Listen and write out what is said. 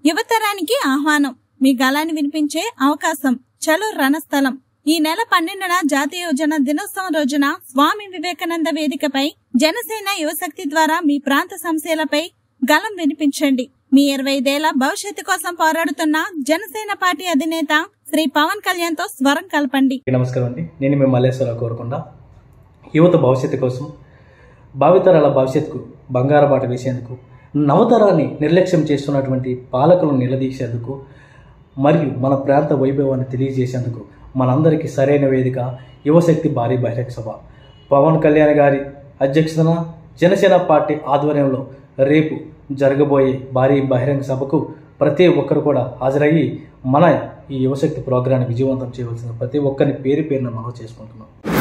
యువతరానికి ఆహ్వానం మీ గలాన్ని వినిపించే అవకాశం చలో రణస్థలం ఈ నెల పన్నెండున జాతీయ యువజన దినోత్సవం రోజున స్వామి వివేకానంద వేదికపై జనసేన యువశక్తి ద్వారా మీ ప్రాంత సమస్యలపై గలం వినిపించండి మీ ఇరవై ఐదేళ్ల భవిష్యత్తు కోసం పోరాడుతున్న జనసేన పార్టీ అధినేత శ్రీ పవన్ కళ్యాణ్ తో స్వరం కలపండి నమస్కారం అండి నేను మీ మల్లేశ్వరరావు కోరుకుండా యువత భవిష్యత్తు కోసం భావితరాల భవిష్యత్తుకు బంగారు బాట వేసేందుకు నవతరాన్ని నిర్లక్ష్యం చేస్తున్నటువంటి పాలకులను నిలదీసేందుకు మరియు మన ప్రాంత వైభవాన్ని తెలియజేసేందుకు మనందరికీ సరైన వేదిక యువశక్తి భారీ బహిరంగ సభ పవన్ కళ్యాణ్ గారి అధ్యక్షతన జనసేన పార్టీ ఆధ్వర్యంలో రేపు జరగబోయే భారీ బహిరంగ సభకు ప్రతి ఒక్కరు కూడా హాజరయ్యి మన ఈ యువశక్తి ప్రోగ్రాన్ని విజయవంతం చేయవలసిన ప్రతి ఒక్కరిని పేరు పేరున మనం చేసుకుంటున్నాం